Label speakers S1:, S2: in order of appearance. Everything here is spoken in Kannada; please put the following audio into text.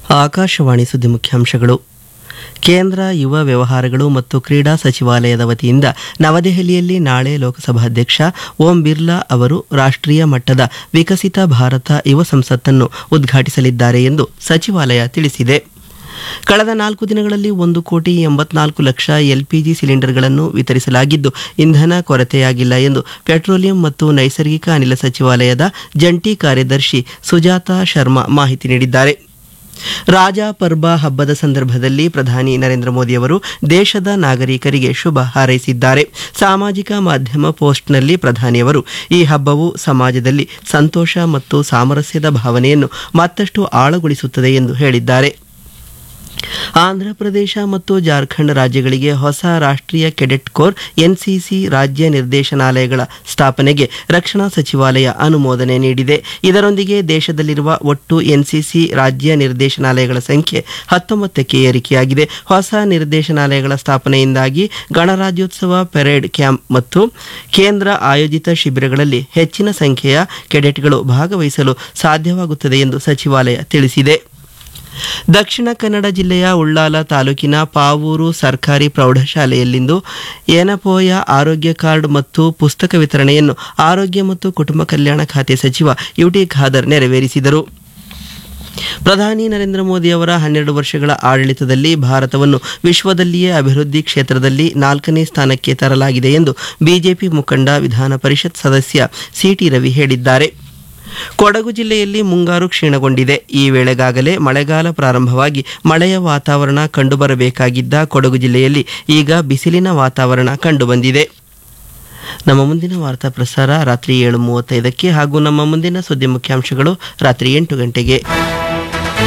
S1: ಆಕಾಶವಾಣಿ ಸುದ್ದಿ ಮುಖ್ಯಾಂಶಗಳು ಕೇಂದ್ರ ಯುವ ವ್ಯವಹಾರಗಳು ಮತ್ತು ಕ್ರೀಡಾ ಸಚಿವಾಲಯದ ವತಿಯಿಂದ ನವದೆಹಲಿಯಲ್ಲಿ ನಾಳೆ ಲೋಕಸಭಾಧ್ಯಕ್ಷ ಓಂ ಬಿರ್ಲಾ ಅವರು ರಾಷ್ಟ್ರೀಯ ಮಟ್ಟದ ವಿಕಸಿತ ಭಾರತ ಯುವ ಸಂಸತ್ತನ್ನು ಉದ್ಘಾಟಿಸಲಿದ್ದಾರೆ ಎಂದು ಸಚಿವಾಲಯ ತಿಳಿಸಿದೆ ಕಳೆದ ನಾಲ್ಕು ದಿನಗಳಲ್ಲಿ ಒಂದು ಕೋಟಿ ಎಂಬತ್ನಾಲ್ಕು ಲಕ್ಷ ಎಲ್ಪಿಜಿ ಸಿಲಿಂಡರ್ಗಳನ್ನು ವಿತರಿಸಲಾಗಿದ್ದು ಇಂಧನ ಕೊರತೆಯಾಗಿಲ್ಲ ಎಂದು ಪೆಟ್ರೋಲಿಯಂ ಮತ್ತು ನೈಸರ್ಗಿಕ ಅನಿಲ ಸಚಿವಾಲಯದ ಜಂಟಿ ಕಾರ್ಯದರ್ಶಿ ಸುಜಾತಾ ಶರ್ಮಾ ಮಾಹಿತಿ ನೀಡಿದ್ದಾರೆ ರಾಜ ಪರ್ಬ ಹಬ್ಬದ ಸಂದರ್ಭದಲ್ಲಿ ಪ್ರಧಾನಿ ನರೇಂದ್ರ ಮೋದಿಯವರು ದೇಶದ ನಾಗರಿಕರಿಗೆ ಶುಭ ಹಾರೈಸಿದ್ದಾರೆ ಸಾಮಾಜಿಕ ಮಾಧ್ಯಮ ಪೋಸ್ಟ್ನಲ್ಲಿ ಪ್ರಧಾನಿಯವರು ಈ ಹಬ್ಬವು ಸಮಾಜದಲ್ಲಿ ಸಂತೋಷ ಮತ್ತು ಸಾಮರಸ್ಯದ ಭಾವನೆಯನ್ನು ಮತ್ತಷ್ಟು ಆಳಗೊಳಿಸುತ್ತದೆ ಎಂದು ಹೇಳಿದ್ದಾರೆ ಆಂಧ್ರಪ್ರದೇಶ ಮತ್ತು ಜಾರ್ಖಂಡ್ ರಾಜ್ಯಗಳಿಗೆ ಹೊಸ ರಾಷ್ಟ್ರೀಯ ಕೆಡೆಟ್ ಕೋರ್ ಎನ್ಸಿಸಿ ರಾಜ್ಯ ನಿರ್ದೇಶನಾಲಯಗಳ ಸ್ಥಾಪನೆಗೆ ರಕ್ಷಣಾ ಸಚಿವಾಲಯ ಅನುಮೋದನೆ ನೀಡಿದೆ ಇದರೊಂದಿಗೆ ದೇಶದಲ್ಲಿರುವ ಒಟ್ಟು ಎನ್ಸಿಸಿ ರಾಜ್ಯ ನಿರ್ದೇಶನಾಲಯಗಳ ಸಂಖ್ಯೆ ಹತ್ತೊಂಬತ್ತಕ್ಕೆ ಏರಿಕೆಯಾಗಿದೆ ಹೊಸ ನಿರ್ದೇಶನಾಲಯಗಳ ಸ್ಥಾಪನೆಯಿಂದಾಗಿ ಗಣರಾಜ್ಯೋತ್ಸವ ಪೆರೇಡ್ ಕ್ಯಾಂಪ್ ಮತ್ತು ಕೇಂದ್ರ ಆಯೋಜಿತ ಶಿಬಿರಗಳಲ್ಲಿ ಹೆಚ್ಚಿನ ಸಂಖ್ಯೆಯ ಕೆಡೆಟ್ಗಳು ಭಾಗವಹಿಸಲು ಸಾಧ್ಯವಾಗುತ್ತದೆ ಎಂದು ಸಚಿವಾಲಯ ತಿಳಿಸಿದೆ ದಕ್ಷಿಣ ಕನ್ನಡ ಜಿಲ್ಲೆಯ ಉಳ್ಳಾಲ ತಾಲೂಕಿನ ಪಾವೂರು ಸರ್ಕಾರಿ ಪ್ರೌಢಶಾಲೆಯಲ್ಲಿಂದು ಏನಪೋಯ ಆರೋಗ್ಯ ಕಾರ್ಡ್ ಮತ್ತು ಪುಸ್ತಕ ವಿತರಣೆಯನ್ನು ಆರೋಗ್ಯ ಮತ್ತು ಕುಟುಂಬ ಕಲ್ಯಾಣ ಖಾತೆ ಸಚಿವ ಯುಟಿ ಖಾದರ್ ನೆರವೇರಿಸಿದರು ಪ್ರಧಾನಿ ನರೇಂದ್ರ ಮೋದಿ ಅವರ ಹನ್ನೆರಡು ವರ್ಷಗಳ ಆಡಳಿತದಲ್ಲಿ ಭಾರತವನ್ನು ವಿಶ್ವದಲ್ಲಿಯೇ ಅಭಿವೃದ್ಧಿ ಕ್ಷೇತ್ರದಲ್ಲಿ ನಾಲ್ಕನೇ ಸ್ಥಾನಕ್ಕೆ ತರಲಾಗಿದೆ ಎಂದು ಬಿಜೆಪಿ ಮುಖಂಡ ವಿಧಾನ ಪರಿಷತ್ ಸದಸ್ಯ ಸಿಟಿ ರವಿ ಹೇಳಿದ್ದಾರೆ ಕೊಡಗು ಜಿಲ್ಲೆಯಲ್ಲಿ ಮುಂಗಾರು ಕ್ಷೀಣಗೊಂಡಿದೆ ಈ ವೇಳೆಗಾಗಲೇ ಮಳೆಗಾಲ ಪ್ರಾರಂಭವಾಗಿ ಮಳೆಯ ವಾತಾವರಣ ಕಂಡುಬರಬೇಕಾಗಿದ್ದ ಕೊಡಗು ಜಿಲ್ಲೆಯಲ್ಲಿ ಈಗ ಬಿಸಿಲಿನ ವಾತಾವರಣ ಕಂಡುಬಂದಿದೆ ನಮ್ಮ ಮುಂದಿನ ವಾರ್ತಾ ಪ್ರಸಾರ ರಾತ್ರಿ ಏಳು ಮೂವತ್ತೈದಕ್ಕೆ ಹಾಗೂ ನಮ್ಮ ಮುಂದಿನ ಸುದ್ದಿ ಮುಖ್ಯಾಂಶಗಳು ರಾತ್ರಿ ಎಂಟು ಗಂಟೆಗೆ